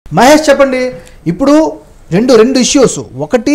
మహేష్ చెప్పండి ఇప్పుడు రెండు రెండు ఇష్యూస్ ఒకటి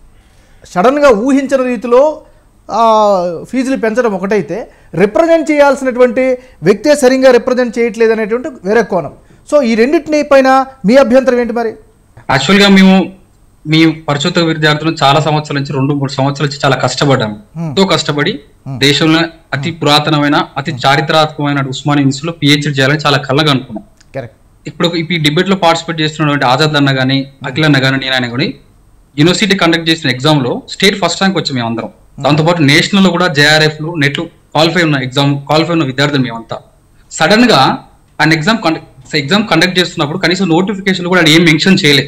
సడన్గా ఊహించని రీతిలో ఆ, ఫీజులు పెంచడం ఒకటైతే రిప్రజెంట్ చేయాల్సినటువంటి వ్యక్తే సరిగ్గా రిప్రజెంట్ చేయట్లేదు అనేటువంటి వేరే కోణం సో ఈ రెండింటిని పైన మీ అభ్యంతరం ఏంటి మరి యాక్చువల్ గా మేము మీ పరిశోధక విద్యార్థులు చాలా సంవత్సరాల నుంచి రెండు మూడు సంవత్సరాల నుంచి చాలా కష్టపడ్డాము ఎంతో కష్టపడి దేశంలో అతి పురాతనమైన అతి చారిత్రాత్మకమైన ఉస్మానియా యూనివర్సిటీలో పిహెచ్డి చేయాలని చాలా కళ్ళగా అనుకున్నాం కరెక్ట్ ఇప్పుడు ఈ డిబేట్ లో పార్టిసిపేట్ చేస్తున్నటువంటి ఆజాద్ అన్న గానీ అఖిల్ అన్న గానీ నేను ఆయన కూడా యూనివర్సిటీ కండక్ట్ చేసిన ఎగ్జామ్ లో స్టేట్ ఫస్ట్ ర్యాంక్ వచ్చాం మేము అందరం దాంతోపాటు నేషనల్ లో కూడా జేఆర్ఎఫ్ లు నెట్ క్వాలిఫై ఉన్న ఎగ్జామ్ క్వాలిఫై ఉన్న విద్యార్థులు మేమంతా సడన్ గా ఆయన ఎగ్జామ్ ఎగ్జామ్ కండక్ట్ చేస్తున్నప్పుడు కనీసం నోటిఫికేషన్ కూడా ఆయన ఏం మెన్షన్ చేయలేదు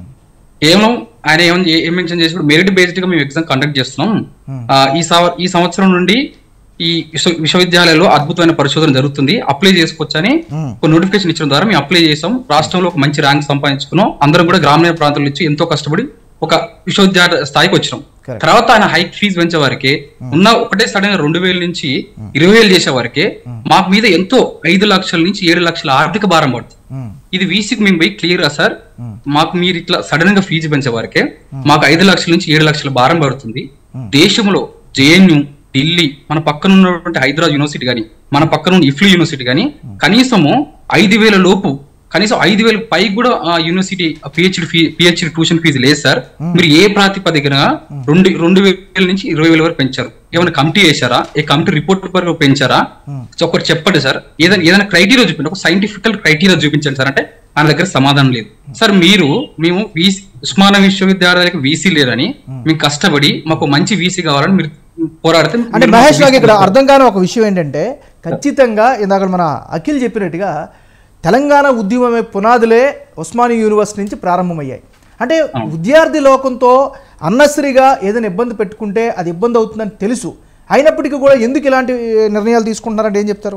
కేవలం ఆయన ఏమని ఏం మెన్షన్ చేసినప్పుడు మెరిట్ బేస్డ్ గా మేము ఎగ్జామ్ కండక్ట్ చేస్తున్నాం ఆ, ఈ సంవ- ఈ సంవత్సరం నుండి ఈ విశ్వ- విశ్వవిద్యాలయంలో అద్భుతమైన పరిశోధన జరుగుతుంది అప్లై చేసుకోవచ్చని ఒక నోటిఫికేషన్ ఇచ్చడం ద్వారా మేము అప్లై చేసాం రాష్ట్రంలో ఒక మంచి ర్యాంక్ సంపాదించుకున్నాం అందరం కూడా గ్రామీణ ప్రాంతాల నుంచి ఎంతో కష్టపడి ఒక విశ్వవిద్యాలయ స్థాయికి వచ్చినాం Correct. తర్వాత ఆయన హైక్ ఫీజు పెంచే వారికి ఉన్న ఒకటే సడన్ రెండు వేల నుంచి ఇరవై వేలు చేసే వారికి మాకు మీద ఎంతో ఐదు లక్షల నుంచి ఏడు లక్షల ఆర్థిక భారం పడుతుంది ఇది వీసీకి మేము పోయి క్లియర్ సార్ మాకు మీరు ఇట్లా సడన్ గా ఫీజు పెంచే వారికే మాకు ఐదు లక్షల నుంచి ఏడు లక్షల భారం పడుతుంది దేశంలో జేఎన్యు ఢిల్లీ మన పక్కన ఉన్నటువంటి హైదరాబాద్ యూనివర్సిటీ కానీ మన పక్కన ఉన్న ఇఫ్లూ యూనివర్సిటీ కానీ కనీసము ఐదు వేల లోపు కనీసం ఐదు వేల పై కూడా ఆ university PhD fee PhD tuition fees లేదు సార్ మీరు ఏ ప్రాతిపదికన రెండు రెండు వేల నుంచి ఇరవై వేల వరకు పెంచారు ఏమైనా కమిటీ వేశారా ఏ కమిటీ రిపోర్ట్ వరకు పెంచారా సో ఒకటి చెప్పండి సార్ ఏదైనా ఏదైనా క్రైటీరియా చూపించండి ఒక సైంటిఫికల్ క్రైటీరియా చూపించండి సార్ అంటే ఆయన దగ్గర సమాధానం లేదు సార్ మీరు మేము వీసీ ఉస్మానియా విశ్వవిద్యాలయాలకు వీసీ లేరని మేము కష్టపడి మాకు మంచి వీసీ కావాలని మీరు పోరాడితే అంటే మీరు మహేష్ మాకు నాకు ఇక్కడ VC అర్థం కాని ఒక విషయం ఏంటంటే ఖచ్చితంగా ఇందాక మన అఖిల్ చెప్పినట్టుగా తెలంగాణ ఉద్యమమే పునాదులే ఉస్మానియా యూనివర్సిటీ నుంచి ప్రారంభమయ్యాయి అంటే విద్యార్థి లోకంతో అన్నసరిగా ఏదైనా ఇబ్బంది పెట్టుకుంటే అది ఇబ్బంది అవుతుందని తెలుసు అయినప్పటికీ కూడా ఎందుకు ఇలాంటి నిర్ణయాలు తీసుకుంటున్నారంటే ఏం చెప్తారు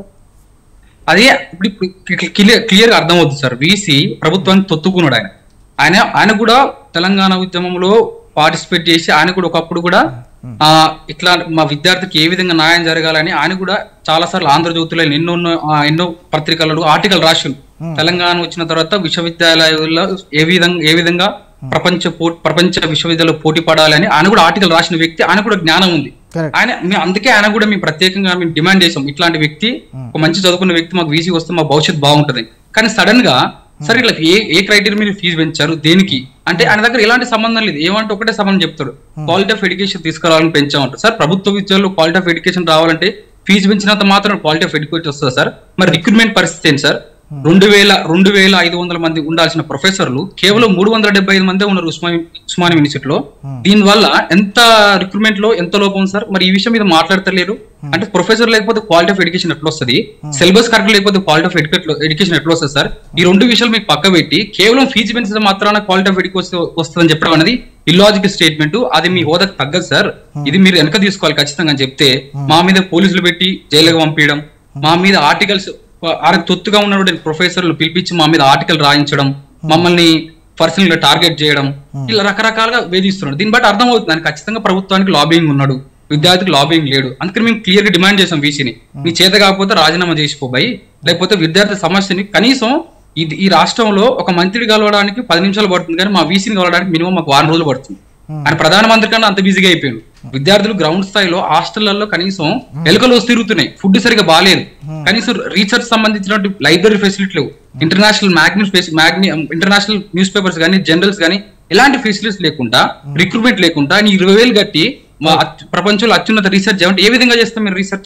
అదే ఇప్పుడు క్లియర్ క్లియర్ గా అర్థమవుతుంది సార్ వీసీ ప్రభుత్వాన్ని తొత్తుకున్నాడు ఆయన ఆయన ఆయన కూడా తెలంగాణ ఉద్యమంలో పార్టిసిపేట్ చేసి ఆయన కూడా ఒకప్పుడు కూడా ఆ ఇట్లా మా విద్యార్థికి ఏ విధంగా న్యాయం జరగాలని ఆయన కూడా చాలా సార్లు ఆంధ్రజ్యోతిలో ఎన్నో ఆ, ఎన్నో పత్రికలలో ఆర్టికల్ రాసిండు తెలంగాణ వచ్చిన తర్వాత విశ్వవిద్యాలయాల్లో ఏ విధంగా ఏ విధంగా ప్రపంచ పో ప్రపంచ విశ్వవిద్యాలయంలో పోటీ పడాలని ఆయన కూడా ఆర్టికల్ రాసిన వ్యక్తి ఆయన కూడా జ్ఞానం ఉంది Correct. ఆయన మేము అందుకే ఆయన కూడా మేము ప్రత్యేకంగా మేము డిమాండ్ చేసాం ఇట్లాంటి వ్యక్తి ఒక మంచి చదువుకున్న వ్యక్తి మాకు వీసీ వస్తే మా భవిష్యత్తు బాగుంటది కానీ సడన్ గా సరే ఇట్లా ఏ ఏ క్రైటీరియా మీరు ఫీజు పెంచారు దేనికి అంటే ఆయన దగ్గర ఎలాంటి సంబంధం లేదు ఏమంటే ఒకటే సంబంధం చెప్తాడు క్వాలిటీ ఆఫ్ ఎడ్యుకేషన్ తీసుకురావాలని పెంచామంటారు సార్ ప్రభుత్వ విద్యాలయంలో క్వాలిటీ ఆఫ్ ఎడ్యుకేషన్ రావాలంటే ఫీజు పెంచినంత మాత్రం క్వాలిటీ ఆఫ్ ఎడ్యుకేషన్ వస్తుంది సార్ మరి రిక్రూట్మెంట్ పరిస్థితి ఏంటి సార్ రెండు వేల రెండు వేల ఐదు వందల మంది ఉండాల్సిన ప్రొఫెసర్లు కేవలం మూడు వందల డెబ్బై ఐదు మందే ఉన్నారు ఉస్మాని ఉస్మానియా యూనివర్సిటీలో దీనివల్ల ఎంత రిక్రూట్మెంట్ లో ఎంత లోపం సార్ మరి ఈ విషయం మీద మాట్లాడతలేరు అంటే ప్రొఫెసర్ లేకపోతే క్వాలిటీ ఆఫ్ ఎడ్యుకేషన్ ఎట్లా వస్తుంది సిలబస్ కరెక్ట్ లేకపోతే క్వాలిటీ ఆఫ్ ఎడ్యుకేషన్ ఎట్లా వస్తుంది సార్ ఈ రెండు విషయాలు మీకు పక్క పెట్టి కేవలం ఫీజు పెంచడం మాత్రాన క్వాలిటీ ఆఫ్ ఎడ్యుకేషన్ వస్తుందని చెప్పడం అనేది ఇల్లాజికల్ స్టేట్మెంట్ అది మీ హోదాకు తగ్గదు సార్ ఇది మీరు వెనక తీసుకోవాలి ఖచ్చితంగా అని చెప్తే మా మీద పోలీసులు పెట్టి జైలుకి పంపించడం మా మీద ఆర్టికల్స్ ఆయన తొత్తుగా ఉన్నటువంటి ప్రొఫెసర్లు పిలిపించి మా మీద ఆర్టికల్ రాయించడం మమ్మల్ని పర్సనల్ గా టార్గెట్ చేయడం ఇలా రకరకాలుగా వేధిస్తున్నాడు దీన్ని బట్టి అర్థమవుతుంది ఆయన ఖచ్చితంగా ప్రభుత్వానికి లాబింగ్ ఉన్నాడు విద్యార్థికి లాబింగ్ లేడు అందుకని మేము క్లియర్ గా డిమాండ్ చేసాం వీసీని నీ చేత కాకపోతే రాజీనామా చేసిపోబాయి లేకపోతే విద్యార్థి సమస్యని కనీసం ఇది ఈ రాష్ట్రంలో ఒక మంత్రి కలవడానికి పది నిమిషాలు పడుతుంది కానీ మా వీసీని కలవడానికి మినిమం మాకు వారం రోజులు పడుతుంది ఆయన ప్రధానమంత్రి కన్నా అంత బిజీగా అయిపోయాడు విద్యార్థులు గ్రౌండ్ స్థాయిలో హాస్టళ్లలో కనీసం ఎలుకలు వస్తూ తిరుగుతున్నాయి ఫుడ్ సరిగా బాగాలేదు కనీసం రీసెర్చ్ సంబంధించినటువంటి లైబ్రరీ ఫెసిలిటీ లేవు ఇంటర్నేషనల్ మ్యాగ్ని మ్యాగ్ని ఇంటర్నేషనల్ న్యూస్ పేపర్స్ కానీ జర్నల్స్ కానీ ఎలాంటి ఫెసిలిటీస్ లేకుండా రిక్రూట్మెంట్ లేకుండా ఆయన ఇరవై వేలు కట్టి మా అత్- ప్రపంచంలో అత్యున్నత రీసెర్చ్ ఏమంటే ఏ విధంగా చేస్తాం మీరు రీసెర్చ్